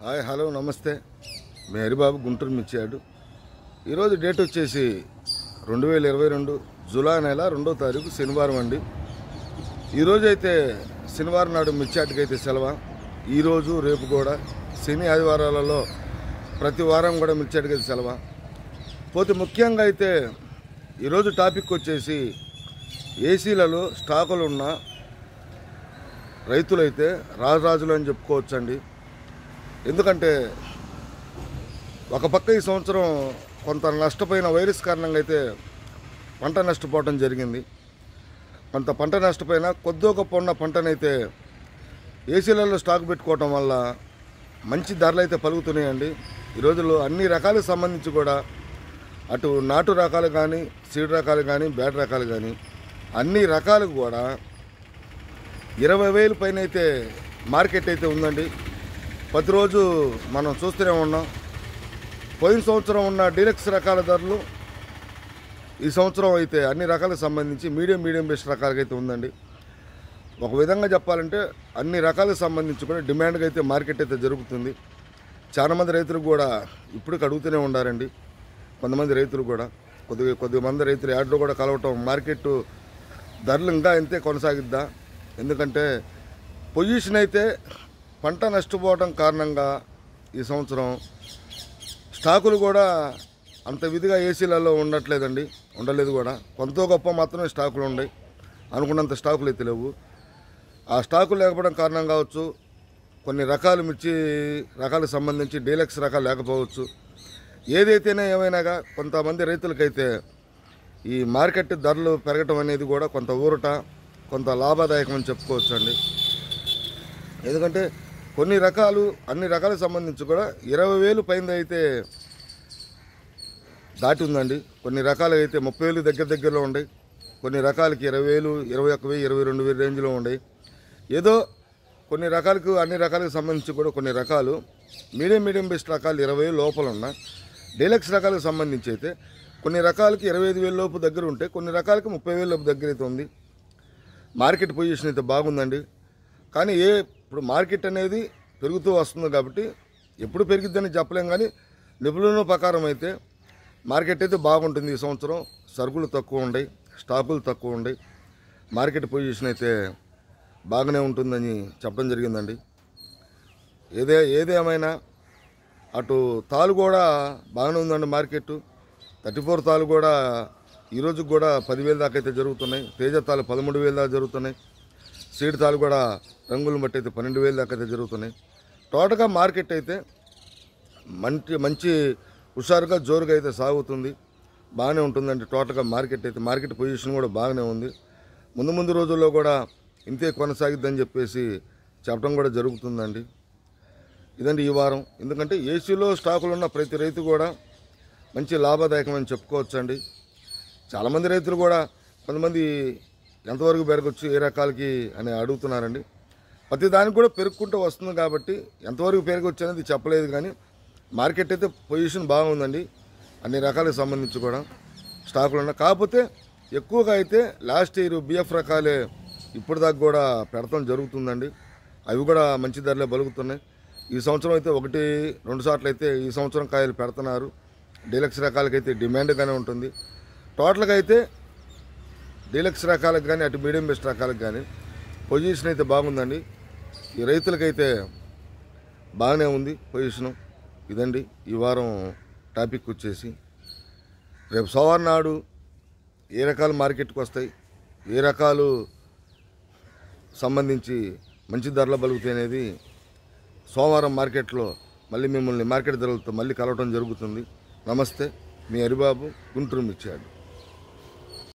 hi hello నమస్తే మీ హరిబాబు గుంటూరు మిచ్చాడు ఈరోజు date వచ్చేసి రెండు వేల ఇరవై రెండు జూలై నెల రెండో తారీఖు శనివారం అండి ఈరోజు అయితే శనివారం నాడు మిర్చాటికి అయితే సెలవు ఈరోజు రేపు కూడా శని ఆదివారాలలో ప్రతి వారం కూడా మిర్చాటికి అయితే సెలవు పోతే ముఖ్యంగా అయితే ఈరోజు టాపిక్ వచ్చేసి ఏసీలలో స్టాకులు ఉన్న రైతులైతే రాజరాజులు అని చెప్పుకోవచ్చండి ఎందుకంటే ఒక పక్క ఈ సంవత్సరం కొంత నష్టపోయిన వైరస్ కారణంగా అయితే పంట నష్టపోవడం జరిగింది కొంత పంట నష్టపోయిన కొద్దో గొప్ప ఉన్న పంటనైతే ఏసీలలో స్టాక్ పెట్టుకోవటం వల్ల మంచి ధరలు అయితే పలుకుతున్నాయండి ఈ రోజుల్లో అన్ని రకాలకు సంబంధించి కూడా అటు నాటు రకాలు కానీ సీడ్ రకాలు కానీ బ్యాట్ రకాలు కానీ అన్ని రకాలకు కూడా ఇరవై వేలు పైన అయితే మార్కెట్ అయితే ఉందండి ప్రతిరోజు మనం చూస్తూనే ఉన్నాం పోయిన సంవత్సరం ఉన్న డీలక్స్ రకాల ధరలు ఈ సంవత్సరం అయితే అన్ని రకాలకు సంబంధించి మీడియం మీడియం బెస్ట్ రకాలకి అయితే ఉందండి ఒక విధంగా చెప్పాలంటే అన్ని రకాలకు సంబంధించి కూడా డిమాండ్గా అయితే మార్కెట్ అయితే జరుగుతుంది చాలా మంది రైతులు కూడా ఇప్పుడు అడుగుతూనే ఉండారండి కొంతమంది రైతులు కూడా కొద్దిగా కొద్ది మంది రైతులు యాడ్లో కూడా కలవటం మార్కెట్ ధరలు ఇంకా ఇంతే కొనసాగిద్దా ఎందుకంటే పొజిషన్ అయితే పంట నష్టపోవడం కారణంగా ఈ సంవత్సరం స్టాకులు కూడా అంత విధిగా ఏసీలలో ఉండట్లేదండి ఉండలేదు కూడా కొంత గొప్ప మాత్రమే స్టాకులు ఉన్నాయి అనుకున్నంత స్టాకులు అయితే లేవు ఆ స్టాకులు లేకపోవడం కారణం కావచ్చు కొన్ని రకాలు మిర్చి రకాలకు సంబంధించి డీలక్స్ రకాలు లేకపోవచ్చు ఏదైతేనే ఏమైనాగా కొంతమంది రైతులకైతే ఈ మార్కెట్ ధరలు పెరగటం అనేది కూడా కొంత ఊరట కొంత లాభదాయకం అని చెప్పుకోవచ్చు అండి ఎందుకంటే కొన్ని రకాలు అన్ని రకాలకు సంబంధించి కూడా ఇరవై వేలు పైన అయితే దాటి ఉందండి కొన్ని రకాలు అయితే ముప్పై వేలు దగ్గర దగ్గరలో ఉన్నాయి కొన్ని రకాలకి ఇరవై వేలు ఇరవై ఒక్క వెయ్యి ఇరవై రెండు వేలు రేంజ్లో ఉన్నాయి ఏదో కొన్ని రకాలకు అన్ని రకాలకు సంబంధించి కూడా కొన్ని రకాలు మీడియం మీడియం బెస్ట్ రకాలు ఇరవై వేలు లోపల ఉన్న డీలక్స్ రకాలకు సంబంధించి అయితే కొన్ని రకాలకి ఇరవై ఐదు వేల లోపు దగ్గర ఉంటే కొన్ని రకాలకి ముప్పై వేల లోపు దగ్గర అయితే ఉంది మార్కెట్ పొజిషన్ అయితే బాగుందండి కానీ ఏ ఇప్పుడు మార్కెట్ అనేది పెరుగుతూ వస్తుంది కాబట్టి ఎప్పుడు పెరిగిద్దని చెప్పలేం కానీ నిపుణుల ప్రకారం అయితే మార్కెట్ అయితే బాగుంటుంది ఈ సంవత్సరం సరుకులు తక్కువ ఉన్నాయి స్టాకులు తక్కువ ఉన్నాయి మార్కెట్ పొజిషన్ అయితే బాగానే ఉంటుందని చెప్పడం జరిగిందండి ఏదే ఏదేమైనా అటు తాలు కూడా బాగానే ఉందండి మార్కెట్ థర్టీ ఫోర్ తాలు కూడా ఈరోజు కూడా పదివేల దాకా అయితే జరుగుతున్నాయి తేజ తాలు పదమూడు వేల దాకా జరుగుతున్నాయి సీడ్ తాలు కూడా రంగులను బట్టి అయితే పన్నెండు వేల దాకా అయితే జరుగుతున్నాయి టోటల్గా మార్కెట్ అయితే మంచి మంచి హుషారుగా జోరుగా అయితే సాగుతుంది బాగానే ఉంటుందండి టోటల్గా మార్కెట్ అయితే మార్కెట్ పొజిషన్ కూడా బాగానే ఉంది ముందు ముందు రోజుల్లో కూడా ఇంతే కొనసాగిద్దని చెప్పేసి చెప్పడం కూడా జరుగుతుందండి ఇదండి ఈ వారం ఎందుకంటే ఏసీలో స్టాకులు ఉన్న ప్రతి రైతు కూడా మంచి లాభదాయకం అని చెప్పుకోవచ్చండి చాలామంది రైతులు కూడా కొంతమంది ఎంతవరకు పెరగచ్చు ఏ రకాలకి అని అడుగుతున్నారండి ప్రతి దానికి కూడా పెరుగుకుంటూ వస్తుంది కాబట్టి ఎంతవరకు పెరగచ్చు అనేది చెప్పలేదు కానీ మార్కెట్ అయితే పొజిషన్ బాగుందండి అన్ని రకాలకు సంబంధించి కూడా స్టాకులు ఉన్నాయి కాకపోతే ఎక్కువగా అయితే లాస్ట్ ఇయర్ బిఎఫ్ రకాలే ఇప్పుడు దాకా కూడా పెడతాం జరుగుతుందండి అవి కూడా మంచి ధరలే బలుగుతున్నాయి ఈ సంవత్సరం అయితే ఒకటి రెండు సార్లు అయితే ఈ సంవత్సరం కాయలు పెడుతున్నారు డీలక్స్ రకాలకైతే డిమాండ్గానే ఉంటుంది టోటల్గా అయితే డీలక్స్ రకాలకు కానీ అటు మీడియం బెస్ట్ రకాలకు కానీ పొజిషన్ అయితే బాగుందండి ఈ రైతులకైతే బాగానే ఉంది పొజిషను ఇదండి ఈ వారం టాపిక్ వచ్చేసి రేపు సోమవారం నాడు ఏ రకాలు మార్కెట్కి వస్తాయి ఏ రకాలు సంబంధించి మంచి ధరలు బలుగుతాయి అనేది సోమవారం మార్కెట్లో మళ్ళీ మిమ్మల్ని మార్కెట్ ధరలతో మళ్ళీ కలవటం జరుగుతుంది నమస్తే మీ హరిబాబు గుంటూరు మిర్చాడు